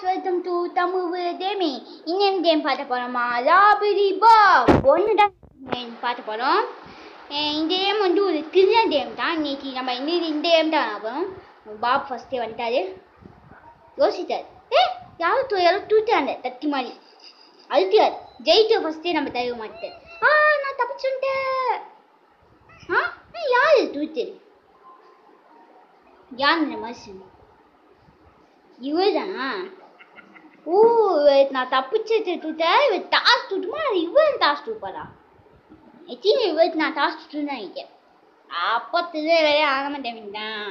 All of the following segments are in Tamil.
வெல்கம் டு தமிழ் தேமி இன்னும் கேம் பார்த்த போகிறோமா லாபிரி பா ஒன்று தான் பார்த்த போகிறோம் இந்த கேம் வந்து ஒரு கிரிஞ்சன் கேம் தான் இன்னைக்கு நம்ம இன்னைக்கு இந்த கேம் தான் ஆகும் பாப் ஃபஸ்ட்டே வந்துட்டாரு யோசித்தார் ஏ யாரும் தூ யாரும் தூத்தாங்க தத்தி மாதிரி அழுத்தியார் ஜெயிச்ச ஃபஸ்ட்டே நம்ம தருவ மாட்டேன் ஆ நான் தப்பிச்சுட்டேன் ஆ யார் தூத்து யார் இந்த மாதிரி இவர்தானா ஓ இவர் நான் தப்பிச்சது தூட்ட இவர் டாஸ் தூட்டுமா இவர் டாஸ் தூப்பாரா எத்தனை இவர் நான் டாஸ் தூட்டுன்னு நினைக்கிறேன் அப்போ திரு வேலையே ஆக மாட்டேன் தான்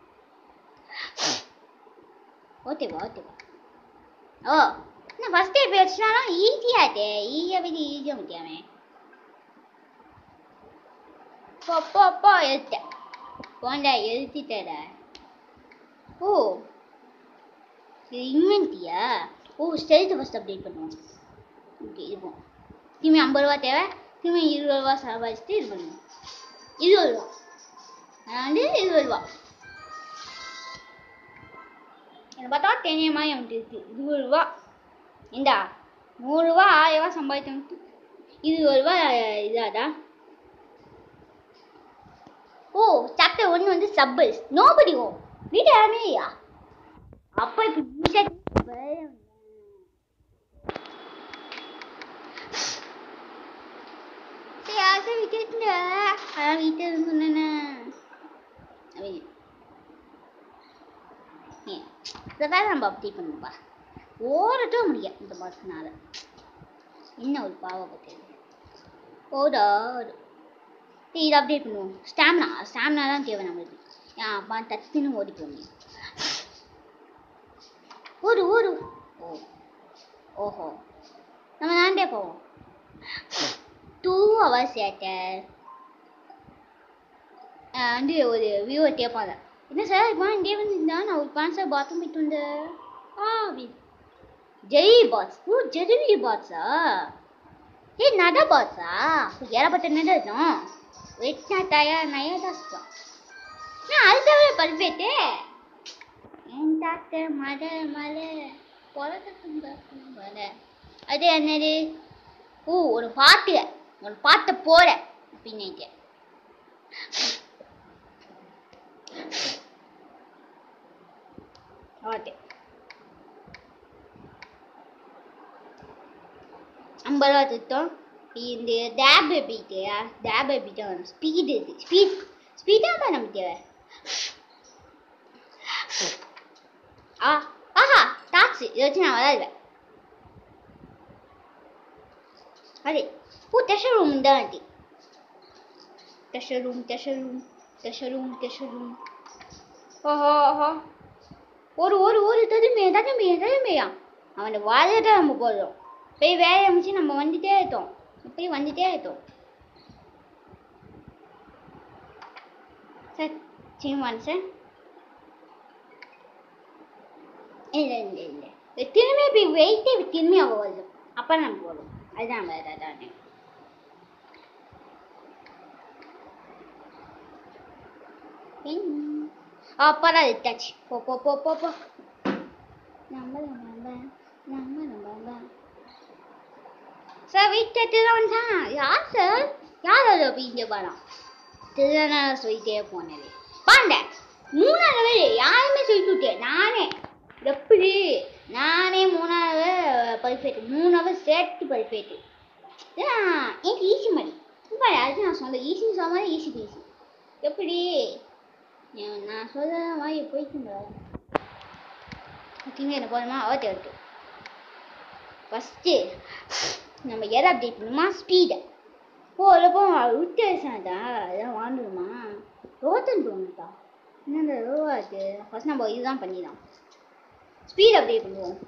ஓகேவா ஓகேவா ஓ நான் ஃபஸ்ட்டே பேசினாலும் ஈஸியாட்டே ஈஸியாக பற்றி ஈஸியாக முடியாமே போ போ போ எழுத்தேன் போண்டா எழுத்திட்டேட ஓ இது இன்வென்ட்டியா ஓ ஸ்டெல்த்தை ஃபஸ்ட் அப்டேட் பண்ணுவோம் ஓகே இருக்கும் திரும்பி ஐம்பது ரூபா தேவை திரும்பி இருபது ரூபா சம்பாதிச்சுட்டு இது பண்ணுவோம் இருபது ரூபா நான் வந்து இருபது ரூபா என்னை பார்த்தா தெரிய மாதிரி அவனுக்கு இருக்கு இருபது ரூபா இந்தா நூறுரூவா ஆயிரம் ரூபா சம்பாதித்தவனுக்கு இருபது ரூபா இதாடா ஓ சாப்டர் ஒன்று வந்து சப்பல்ஸ் நோபடி ஓ வீட்டு யாருமே இல்லையா அப்போ இப்போ சரி ஆசை விட்டுட்டு அதான் வீட்டில் சொன்னேன் இதான் நம்ம அப்படி பண்ணுப்பா ஓடட்டும் முடியும் இந்த பஸ்னால என்ன ஒரு பாவ பற்றி ஓடா இது அப்டேட் பண்ணுவோம் ஸ்டாமினா ஸ்டாமினா தான் தேவை நம்மளுக்கு ஏன் அப்பா டக்குன்னு ஓடி போக முடியும் ஓடு ஓடு ஓ ஓஹோ நம்ம தாண்டே போவோம் டூ ஹவர்ஸ் ஏட்டர் வந்து ஒரு வியூவர் கேட்பாங்க என்ன சார் இப்போ இங்கே வந்துருந்தா நான் ஒரு பான் சார் பாத்ரூம் போயிட்டு வந்தேன் ஆ ஜெய் பாட்ஸ் ஓ ஜெரி பாட்ஸா ஏய் நட பாட்ஸா ஏறப்பட்ட நட இருக்கும் வெட்டினா தயா நயா தான் நான் அது தவிர பல்பேட்டு என் தாத்த மத மலை பொறக்க மலை அது என்னது ஓ ஒரு பாட்டு ஒரு பாட்டை போற அப்படின்னு ஓகே ஐம்பது ரூபா திட்டம் இந்த டேப் பேபிக்கியா டேப் பேபி தான் ஸ்பீடு இது ஸ்பீட் ஸ்பீடாக தான் நமக்கு தேவை ஆ ஆஹா டாக்ஸி இதை வச்சு நான் விளாடுவேன் அதே ஓ டெஷர் ரூம் தான் அது treasure room treasure room treasure room treasure room ஓஹோ ஓஹோ ஒரு ஒரு ஒரு ததுமே ததுமே ததுமையா அவனை வாழை நம்ம போடுறோம் போய் வேலையை அமைச்சு நம்ம வந்துட்டே இருக்கோம் இப்படி வந்துட்டே இருக்கோம் சார் சின்ன சார் இல்லை இல்லை இல்லை திரும்பி இப்படி வெயிட்டே திரும்பி அவள் வருது அப்போ நம்ம போதும் அதுதான் வேறு அதானே அப்பதான் விட்டாச்சு போ போ போ போ போ நம்ம நம்ம நம்ம நம்ம சார் வீட்டில் திருவன் தான் யார் சார் யார் அது அப்படிங்க படம் திருவண்ணா சொல்லிட்டே போனது பாண்ட மூணாவது வேலை யாருமே சொல்லிட்டு விட்டேன் நானே எப்படி நானே மூணாவது பல்பேட்டு மூணாவது சேர்த்து பல்பேட்டு எனக்கு ஈஸி மாதிரி இப்போ அதுக்கு நான் சொல்ல ஈஸின்னு சொன்ன மாதிரி ஈஸி பேசி எப்படி நான் சொல்ல வாங்கி போயிட்டு ஓகேங்க என்ன போதுமா ஓகே ஓகே ஃபஸ்ட்டு நம்ம எதை அப்டேட் பண்ணுமா ஸ்பீடை ஓ இல்லைப்போ விட்டு வயசானதா அதான் வாங்கணுமா ரோத்தன் தோணுதா என்னங்க ரோவா இருக்கு ஃபஸ்ட் நம்ம இதுதான் பண்ணிடலாம் ஸ்பீட் அப்டேட் பண்ணுவோம்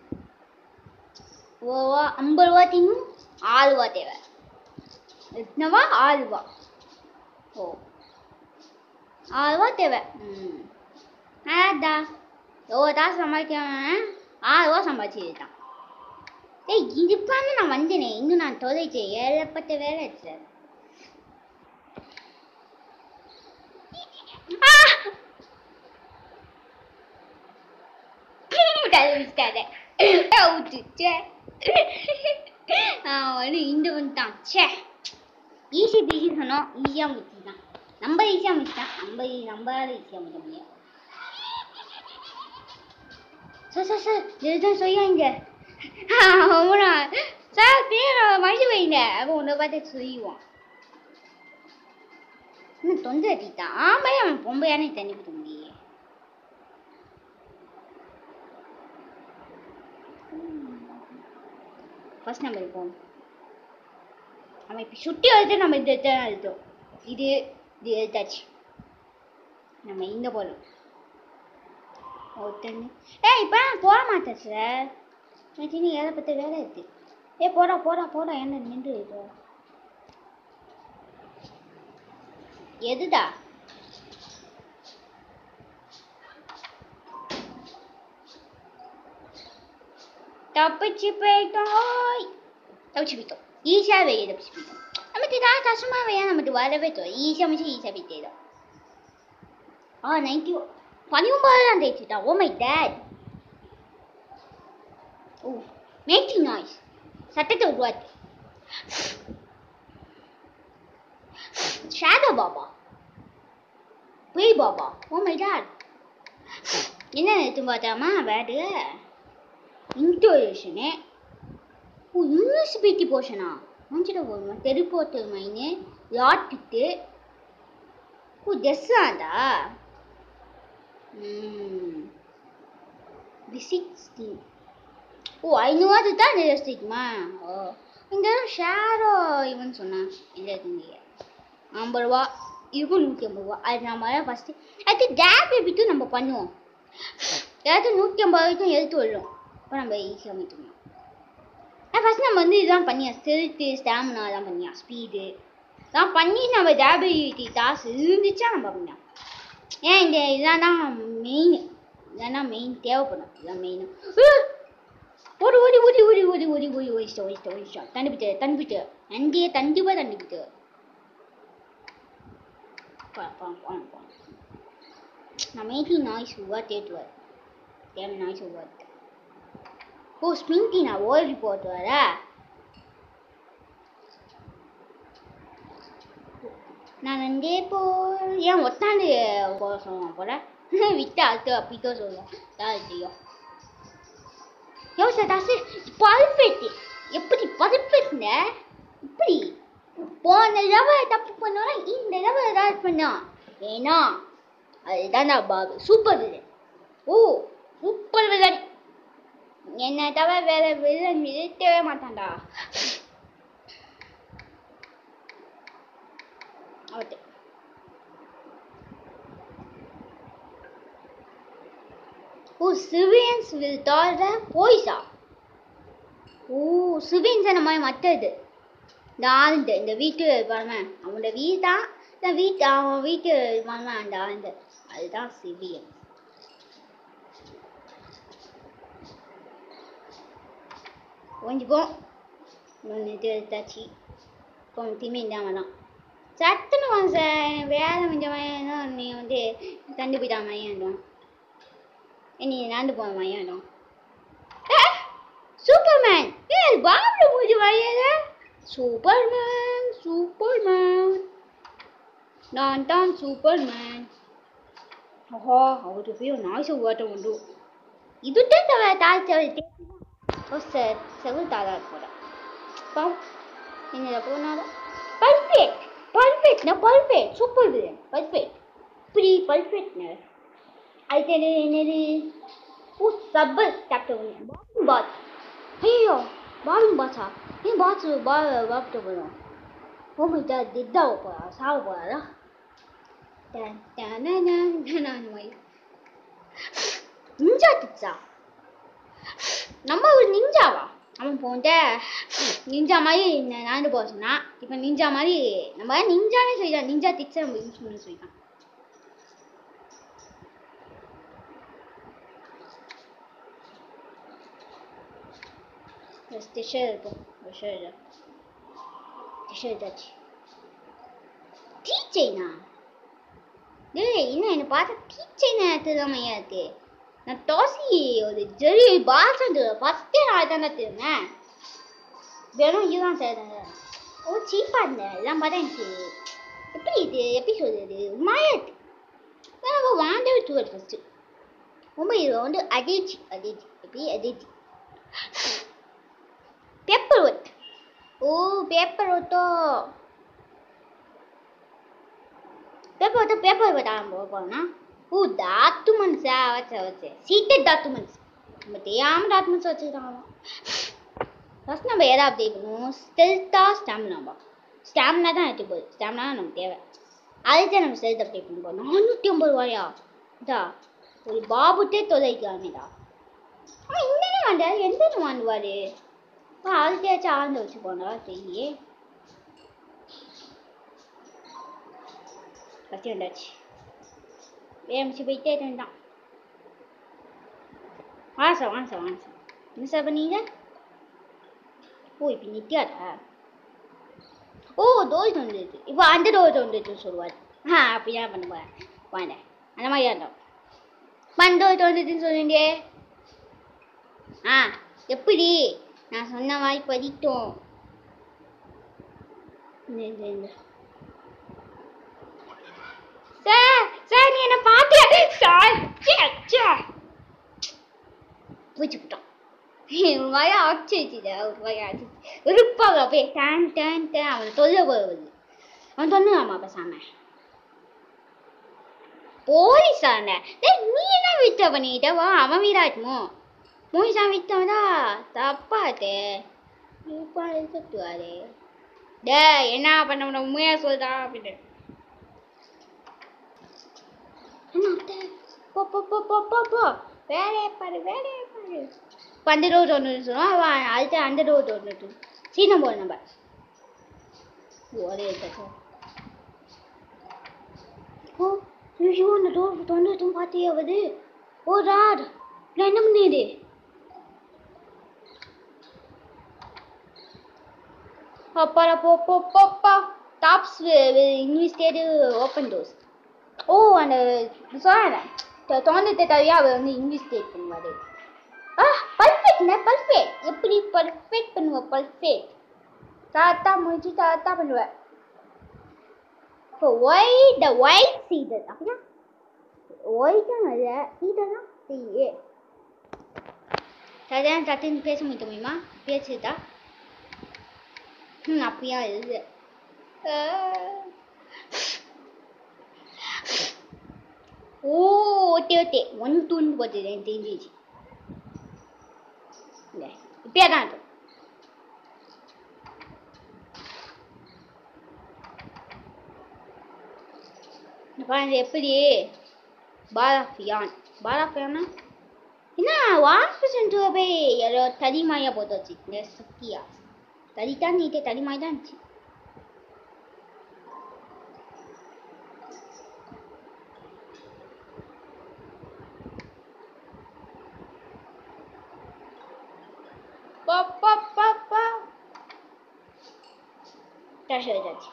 ஓவா ஐம்பது ரூபா திங்கும் ஆறு ரூபா தேவை எத்தனவா ஆறு ரூபா ஓ ஆறு ரூபா தேவை ம் ஆடா எவ்வளோ காசு சம்பாதிக்கிறேன் ஆறு ரூபா சம்பாதிச்சிருக்கான் ஏய் இதுப்பான்னு நான் வந்தேனே இன்னும் நான் தொலைச்சேன் ஏழப்பட்ட வேலை சார் ஆரம்பிச்சிட்டாரு அவுட்டு சே அவன் வந்து இந்த வந்துட்டான் சே ஈஸி பிசி சொன்னோம் ஈஸியாக முடிச்சுட்டான் நம்ம ஈஸியாக முடிச்சிட்டான் நம்ம நம்மளால ஈஸியாக முடிக்க முடியும் சார் சார் சார் இதுதான் சொல்லுவாங்க அவனா சார் பேர் மடிச்சு வைங்க அப்போ உன்னை பார்த்து சொல்லுவான் இன்னும் தொண்டை அடித்தான் ஆமாம் அவன் பொம்பையானே தண்ணி கொடுக்க முடியே ஃபர்ஸ்ட் நம்ம இருப்போம் நம்ம இப்போ சுட்டி எழுத்து நம்ம இந்த இடத்த எழுத்தோம் இது இது எழுத்தாச்சு நம்ம இங்கே போகலாம் ஒருத்தன் ஏ இப்போ நான் போட மாட்டேன் சார் எனக்கு இன்னும் ஏழை பத்து வேலை இருக்கு ஏ போடா போடா போடா என்ன நின்று இது எதுடா தப்பிச்சு போயிட்டோம் தப்பிச்சு போயிட்டோம் ஈஸியாக வெய்ய தப்பிச்சு போயிட்டோம் நமக்கு ஏதாவது கஷ்டமாக வெய்யா நமக்கு வரவே தோம் ஈஸியாக முடிச்சு ஈஸியாக போயிட்டே ஆ நைன்டி பதினொம்பது தான் தேய்ச்சிட்டான் oh my dad oh making noise சட்டத்தை உருவாக்கு ஷாடோ பாபா பேய் பாபா ஓ மை டேட் என்ன எடுத்து பார்த்தாமா வேடு இன்டோரேஷனு ஓ யூனிவர்சிட்டி போர்ஷனா மஞ்சிட போகணும் தெருப்போட்டு மைனு யாட்டிட்டு ஓ டெஸ்ஸாண்டா சிக்ஸ்டீன் ஓ ஐநூறு தான் ரெஜிஸ்ட்ரிக்குமா ஓ இந்த ஷேரோ இவன் சொன்னான் இல்லை இருக்குங்க ஐம்பது ரூபா இதுக்கும் நூற்றி ஐம்பது ரூபா அது நம்ம தான் ஃபஸ்ட்டு அடுத்து டேப் எப்படிட்டும் நம்ம பண்ணுவோம் ஏதாச்சும் நூற்றி ஐம்பது வரைக்கும் எடுத்து விடலாம் அப்போ நம்ம ஈஸியாக அமைக்கணும் ஃபஸ்ட் நம்ம வந்து இதெல்லாம் பண்ணியா ஸ்டெல்த்து ஸ்டாமினா எல்லாம் பண்ணியா ஸ்பீடு இதெல்லாம் பண்ணி நம்ம டேபிலிட்டி டாஸ் இருந்துச்சா நம்ம பண்ணலாம் ஏன் இந்த இதெல்லாம் தான் மெயின் இதெல்லாம் மெயின் தேவைப்படும் இதான் மெயின் ஓடி ஓடி ஓடி ஓடி ஓடி ஓடி ஓடி ஓடிச்சிட்டு ஓடிச்சிட்டு ஓடிச்சிட்டோம் தண்டிப்பிட்டு தண்டிப்பிட்டு நண்டியே தண்டிப்பா தண்டிப்பிட்டு நான் மேக்கிங் நாய்ஸ் உருவா தேட்டுவார் தேவை நாய்ஸ் உருவா ஓ ஸ்மிங்கி நான் ஓடி போட்டு வர நான் வந்து இப்போ ஏன் ஒத்தாண்டு போக சொல்லுவான் போல விட்டு அடுத்து அப்படித்தோ சொல்லுவோம் யாரு தெரியும் யோசா தாசு பல்பெட்டு எப்படி பல்பெட்டுன இப்படி போன தடவை தப்பு பண்ணோம்னா இந்த தடவை ஏதாவது பண்ணான் ஏன்னா அதுதான் நான் பாபு சூப்பர் வில்லன் ஓ சூப்பர் வில்லன் என்னை தவிர வேற வில்லன் இருக்கவே மாட்டான்டா ஓகே ஓ சிவியன்ஸ் வில் டாலர் போய்ஸா ஓ சிவியன்ஸ் அந்த மாதிரி மற்றது இந்த ஆழ்ந்து இந்த வீட்டு பாருங்க அவனோட வீடு தான் இந்த வீட்டு அவன் வீட்டு பாருங்க அந்த ஆழ்ந்து அதுதான் சிவியன் கொஞ்சம் ஒன்று இது எடுத்தாச்சு கொஞ்சம் திமி இல்லாமல் தான் சட்டுன்னு வாங்க சார் வேலை கொஞ்சம் வேணும் நீ வந்து தண்டு போயிட்டா மையாண்டோம் நீ நடந்து போன மையாண்டோம் சூப்பர்மேன் ஏ பாபுல பூஜை வரையாத சூப்பர்மேன் சூப்பர்மேன் நான் தான் சூப்பர்மேன் ஓஹோ அவருக்கு போய் நாய்ஸ் ஓட்ட உண்டு இதுட்டே தவிர தாழ்த்த ஓ சார் செவில் தாதா கூட பாவம் என்னடா போனாலும் பர்ஃபெக்ட் பர்ஃபெக்ட் நான் பர்ஃபெக்ட் சூப்பர் வில்லன் பர்ஃபெக்ட் இப்படி பர்ஃபெக்ட்னு அது என்னது என்னது ஓ சப்பர் டாக்டர் பாபு பாத் ஐயோ பாபு பாத்தா ஏன் பாத்து பா பாப்ட்டு போயிடும் ஓ மை காட் திட்டா போறா சாவ போறாரா அந்த மாதிரி நிஞ்சா டிப்ஸா நம்ம ஒரு நிஞ்சாவா அவன் போன்ட்ட நிஞ்சா மாதிரி ந- நடந்து போக சொன்னான் இப்போ நிஞ்சா மாதிரி நம்ம நிஞ்சானே சொல்லிட்டான் நிஞ்சா டிப்ஸை நம்ம யூஸ் பண்ண சொல்லிட்டான் ஸ்டெஷர் இருக்கும் ஸ்டெஷர் ஸ்டெஷர் ஏதாச்சு டீச்சைனா டேய் என்ன என்னை பார்த்தா டீச்சை நேரத்து தான் மையா இருக்கு நான் தோசி ஒரு ஜெரி பால்ஸ் வந்து ஃபஸ்ட்டே நான் தானே திருந்தேன் வெறும் இதுதான் செய்தாங்க ஓ சீப்பாக இருந்தேன் இதெல்லாம் பார்த்தா எனக்கு எப்படி இது எப்படி சொல்றது மாயா இருக்கு நம்ம வாண்டவே டூர் ஃபஸ்ட்டு ரொம்ப இது வந்து அதிர்ச்சி அதிர்ச்சி எப்படி அதிர்ச்சி பேப்பர் ஒர்க் ஓ பேப்பர் ஒட்டோ பேப்பர் ஒட்டோ பேப்பர் ஒட்ட போனா ஓ டாக்குமெண்ட்ஸ் வச்ச வச்சு சீட்டட் டாக்குமெண்ட்ஸ் நம்ம தெரியாம டாக்குமெண்ட்ஸ் வச்சுருக்காங்க ஃபர்ஸ்ட் நம்ம எதை அப்டேட் பண்ணுவோம் ஸ்டெல்த்தா ஸ்டாமினாவா ஸ்டாமினா தான் எடுத்து போகுது ஸ்டாமினா தான் நமக்கு தேவை அதுதான் நம்ம ஸ்டெல்த் அப்டேட் பண்ண போகிறோம் நானூற்றி ஐம்பது ரூபாயா இதா ஒரு பாபுட்டே தொலைக்காமேடா அவன் இங்கே வாண்டாரு எந்த வாண்டுவாரு அப்போ அதுக்கேச்சும் ஆழ்ந்து வச்சு போனா தெரியலையே கத்தி வந்தாச்சு வேமிச்சு போயிட்டே இருந்தான் வாங்க சார் வாங்க சார் வாங்க சார் என்ன சார் பண்ணீங்க ஓ இப்போ நித்யாடா ஓ டோர் தோன்றுது இப்போ அந்த டோர் தோன்றுதுன்னு சொல்லுவார் ஆ அப்படிதான் பண்ண போகிறேன் வாங்க அந்த மாதிரியா இருந்தோம் மண்டோர் தோன்றுதுன்னு சொல்லுங்க ஆ எப்படி நான் சொன்ன மாதிரி படித்தோம் இந்த, இந்த, இந்த. சார் சார் நீ என்ன பார்த்து சார் சே சே பூச்சி விட்டோம் ஒரு மாதிரி ஆச்சரிச்சுடா ஒரு மாதிரி ஆச்சரிச்சு இருப்பாங்க அப்படியே டேன் டேன் டேன் அவனை தொல்லை போகுது அவன் தொண்ணுலாமா பேசாம போலீஸான டேய் நீ என்ன விட்ட பண்ணிட்ட வா அவன் வீடாட்டுமோ மோனிஷா விட்டவன்டா தப்பாத்தே இப்போ எடுத்துட்டுவாரு டே என்ன பண்ண முடியும் உண்மையா சொல்றா அப்படின்னு என்ன அத்தை? போ போ போ போ போ போ வேலையை பாரு வேலையை பாரு இப்போ அந்த ரோடு ஒன்று சொல்லுவோம் அவன் அடுத்து அந்த ரோடு ஒன்று சீனம் போடு நம்ம ஒரே இருக்கா ஓ ஐயோ அந்த டோர் தொண்ணூற்றும் பார்த்தியா அது ஓ ராட் நான் என்ன பண்ணிடு அப்பாடா போ போ போப்பா டாப்ஸ் இங்கிலீஷ் தேடு ஓப்பன் டோர்ஸ் ஓ அந்த சொன்னேன் தொண்ணூற்றி தவிர அவர் வந்து இங்கிலீஷ் ஸ்டேட் பண்ணுவார் ஆ பர்ஃபெக்ட்ண்ணே பர்ஃபெக்ட் எப்படி பர்ஃபெக்ட் பண்ணுவ பர்ஃபெக்ட் தாத்தா முடிச்சு தாத்தா பண்ணுவேன் இப்போ ஒய் த ஒயிட் சீடர் அப்படின்னா ஒயிட்டும் இல்லை சீடர்னா செய்யே சரியான சட்டுன்னு பேச முடிக்க முடியுமா பேசுதா ம் அப்படியா இது ஓ ஓகே ஓகே ஒன் டூன்னு போச்சு எனக்கு தெரிஞ்சிச்சு இல்லை இப்பயே தான் இருக்கும் இந்த பாருங்க எப்படி பாலாஃபியான் பாலாஃபியானா என்ன ஒன் பர்சன்ட் போய் யாரோ தடி மாயா போட்டு வச்சுக்கீங்க சத்தியா தடி தான் நீட்டே தடி மாதிரி தான் இருந்துச்சு பா பா பா பா টাস হয়ে যাচ্ছে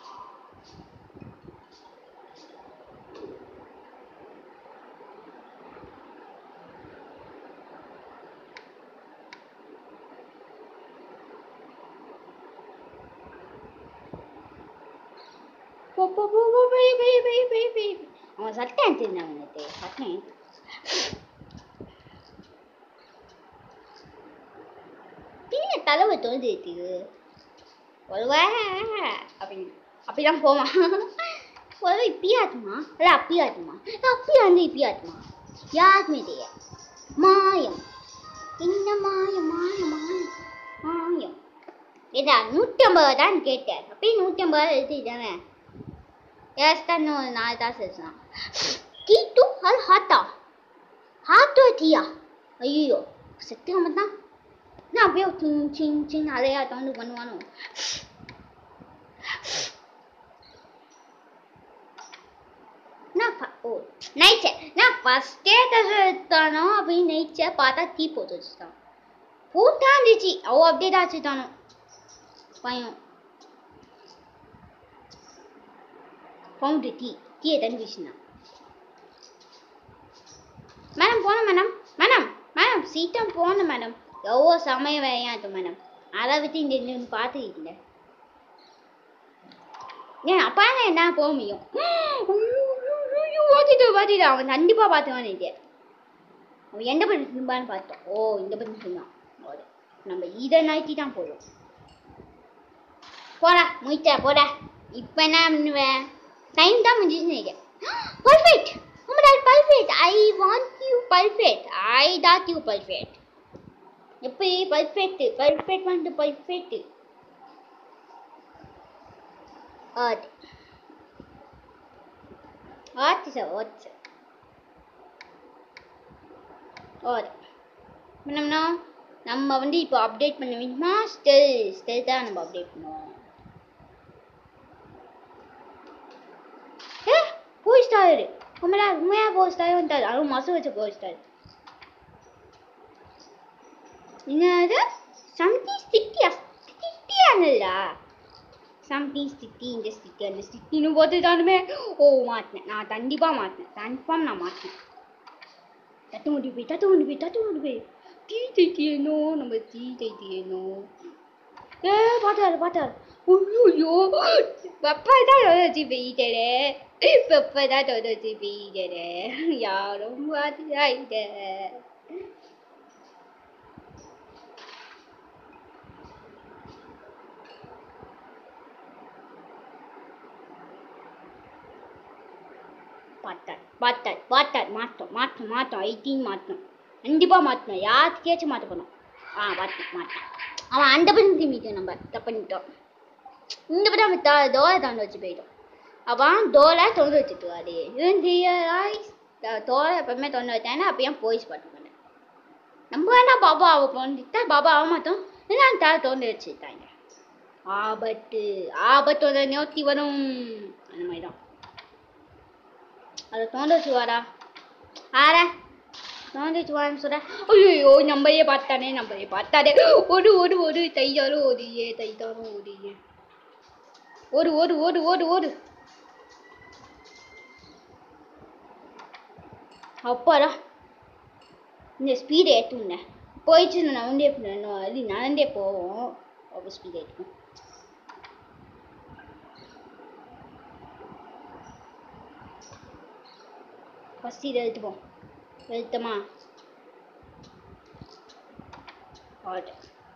போ போ போ போ போய் போய் போய் போய் போய் அவன் சட்டை அனுப்பிச்சிருந்தான் அவனுக்கு சட்டை பின்ன தலைவை தோந்து இருக்குது ஒருவா அப்படின்னு அப்படிலாம் போவான் ஒரு இப்பயாத்துமா இல்லை அப்பயாத்துமா அப்பயா வந்து இப்பயாத்துமா யாருக்குமே தெரியாது மாயம் இந்த மாயம் மாயம் மாயம் மாயம் ஏதா நூற்றி ஐம்பது தான் கேட்டேன் அப்படியே நூற்றி ஐம்பது எழுதி தானே எஸ் தான் இன்னும் நாலு தான் சேர்த்தான் டீ டூ அது ஹாட்டா ஹாட்டோ டீயா ஐயோ செத்துக்காம தான் நான் அப்படியே சிங் சிங் சிங் அதையா தோண்டு பண்ணுவானோ நான் ஃப- ஓ நைச்சே நான் ஃபஸ்ட்டே எடுத்தானோ அப்படின்னு நைச்சே பார்த்தா டீ போட்டு வச்சுட்டான் பூட்டா இருந்துச்சு அவ அப்படியே தான் வச்சுட்டானோ பையன் பவுண்டு டீ டீயை தண்ணி வீசினான் மேடம் போனோம் மேடம் மேடம் மேடம் சீக்கிரம் போகணும் மேடம் எவ்வளோ சமயம் விளையாட்டும் மேடம் அதை வச்சு இங்கே இருந்து பார்த்துக்கிட்டீங்க ஏன் அப்பா என்ன போக முடியும் ஓட்டிட்டு ஓட்டிட்டு அவன் கண்டிப்பாக பார்த்துவான் இது அவன் எந்த பக்கம் திரும்பான்னு பார்த்தோம் ஓ இந்த பக்கம் திரும்பான் ஓடு. நம்ம இதை நைட்டி தான் போதும் போடா முடிச்சா போடா இப்போ என்ன பண்ணுவேன் டைம் தான் முடிஞ்சிச்சு நினைக்கிறேன் perfect Oh my god, perfect. I want you perfect. I got you perfect. எப்படி பர்ஃபெக்ட் பர்ஃபெக்ட் வந்து perfect add add sir add sir add பண்ணோம்னா நம்ம வந்து இப்போ அப்டேட் பண்ண வேண்டுமா ஸ்டெல் ஸ்டெல் தான் நம்ம அப்டேட் பண்ணுவோம் ஏ போய் ஸ்டார் உண்மையா உண்மையா போய் ஸ்டார் வந்துட்டாரு அதுவும் மசம் வச்ச போய் ஸ்டார் என்னது சம்திங் ஸ்டிக்கியா ஸ்டிக்கியானுடா சம்திங் ஸ்டிக்கி இந்த ஸ்டிக்கி அந்த ஸ்டிக்கின்னு போட்டுட்டானுமே ஓ மாட்டினேன் நான் கண்டிப்பாக மாட்டினேன் கன்ஃபார்ம் நான் மாட்டினேன் தட்டு முடி போய் தட்டு முடி போய் தட்டு முடி போய் தீ தைத்தியனோ நம்ம தீ தைத்தியனோ ஏ பார்த்தாரு பார்த்தாரு ஐயோ பப்பா தான் தொலைச்சி போயிட்டே பப்பா தான் தொலைச்சி போயிட்டே யாரும் பார்த்துட்டாயிட்ட பார்த்தார் பார்த்தார் பார்த்தார் மாற்றோம் மாற்றோம் மாற்றோம் எயிட்டீன் மாற்றோம் கண்டிப்பாக மாற்றணும் யாருக்கேச்சும் மாற்ற போனோம் ஆ மாற்றோம் மாற்றோம் அவன் அந்த பண்ணி திரும்பிட்டோம் நம்ம தப்பு பண்ணிட்டோம் இந்த படம் அவன் தா தோலை தாண்ட வச்சு போயிட்டோம் அவன் தோலை திறந்து வச்சுட்டுவாரு இருந்து தோலை எப்பவுமே திறந்து வச்சாங்கன்னா அப்போ ஏன் போயிஸ் பாட்டு பண்ணேன் நம்ம வேணா பாபா அவ பண்ணிட்டா பாபா அவ மாட்டோம் இல்லை தா திறந்து வச்சுட்டாங்க ஆபத்து ஆபத்தோட நோக்கி வரும் அந்த மாதிரி தான் அதை தோண்ட வச்சுவாரா ஆரா தோண்ட வச்சுவான்னு சொல்ற ஐயோ நம்மளையே பார்த்தானே நம்மளையே பார்த்தானே ஒரு ஒரு ஒரு தையாரும் ஓடியே தைத்தாரும் ஓடியே ஓடு ஓடு ஓடு ஓடு ஓடு அப்பாடா இந்த ஸ்பீடு ஏற்றுங்க போயிடுச்சு நான் நடந்தே போனேன் அது நடந்தே போவோம் அப்போ ஸ்பீடு ஏற்றுக்கும் ஃபஸ்ட் இதை எடுத்துப்போம் எடுத்தோமா ஆட்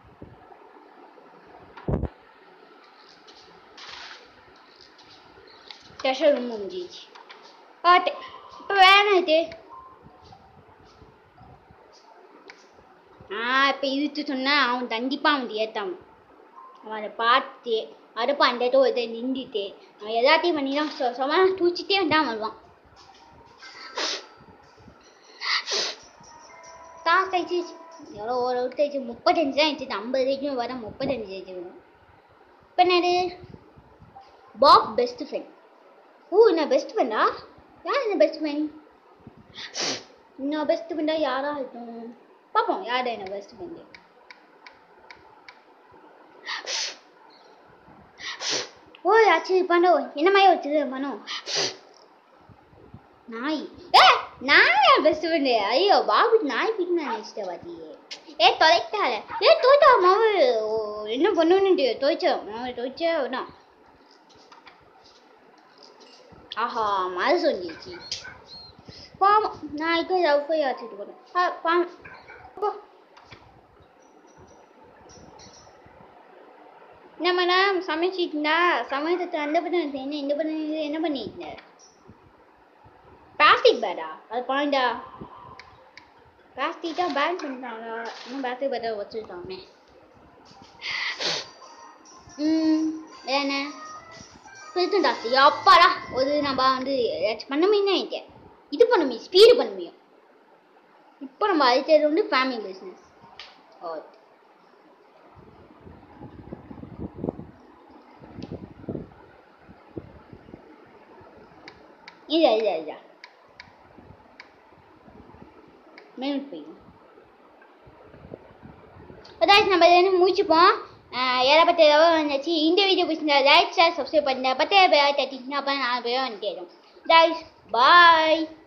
ட்ரெஷர் ரூம் முடிஞ்சிச்சு ஆட்டு இப்போ வேணாம் இது ஆ இப்போ இழுத்து சொன்னா அவன் கண்டிப்பாக அவன் ஏற்றான் அவன் அதை பார்த்து அடுப்பு அந்த இடத்துல நின்றுட்டு அவன் எல்லாத்தையும் பண்ணி தான் சொ சொன்னா தூச்சிட்டே தான் வருவான் காசு ஆயிடுச்சு எவ்வளோ ஒரு அவுட் ஆயிடுச்சு முப்பத்தஞ்சு தான் ஆயிடுச்சு ஐம்பது வரைக்கும் வர முப்பத்தஞ்சு ஆயிடுச்சு இப்போ என்னது பாப் பெஸ்ட் ஃப்ரெண்ட் ஓ என்ன பெஸ்ட் ஃப்ரெண்டா யார் என்ன பெஸ்ட் ஃப்ரெண்ட் இன்னும் பெஸ்ட் ஃப்ரெண்டா யாரா இருக்கும் பார்ப்போம் யார் என்ன பெஸ்ட் ஃப்ரெண்டு ஓ ஆச்சு பண்ணோ என்ன மாதிரி வச்சுது பண்ணோ நாய் ஏ நாயா பெஸ்ட் ஃப்ரெண்டு ஐயோ பாபு நாய் பிடிக்கும் நான் நினச்சிட்டேன் பாத்தி ஏ தொலைட்டால ஏ தோய்ட்டா மாவு ஓ, என்ன பண்ணுன்னு தோய்ச்சா மாவு தோய்ச்சா வேணாம் ஆஹா மறு சொல்லிச்சு பாவம் நாய்க்கு லவ் போய் ஆச்சுட்டு போனேன் ஆ பாவம் போ. நம்ம நான் சமைச்சிட்டு இருந்தா சமையத்தை அந்த பண்ண என்ன இந்த பண்ண என்ன பண்ணிட்டு இருந்த? பிளாஸ்டிக் பேடா அது பாயிண்டா பிளாஸ்டிக் தான் பேன் பண்ணிட்டாங்களா இன்னும் பிளாஸ்டிக் பேட்டை வச்சுருக்காமே ம் என்ன பிரிட்டன் டாஸ்க் அப்பாடா ஒரு நம்ம வந்து ஏதாச்சும் பண்ண முடியும் இது பண்ண முடியும் ஸ்பீடு பண்ண முடியும் இப்போ நம்ம அழைச்சது வந்து ஃபேமிலி பிஸ்னஸ் ஓ இதா இதா இதா மினிட் போயிடும் அதாச்சும் நம்ம இதை வந்து முடிச்சுப்போம் எதை பற்றி எதாவது வந்துச்சு இந்த வீடியோ பிடிச்சிருந்தா லைக் ஷேர் சப்ஸ்கிரைப் பண்ணுங்க பத்து பேர் தட்டிச்சுன்னா அப்போ நாலு பேரும் வந்து கேடும் கைஸ் பாய்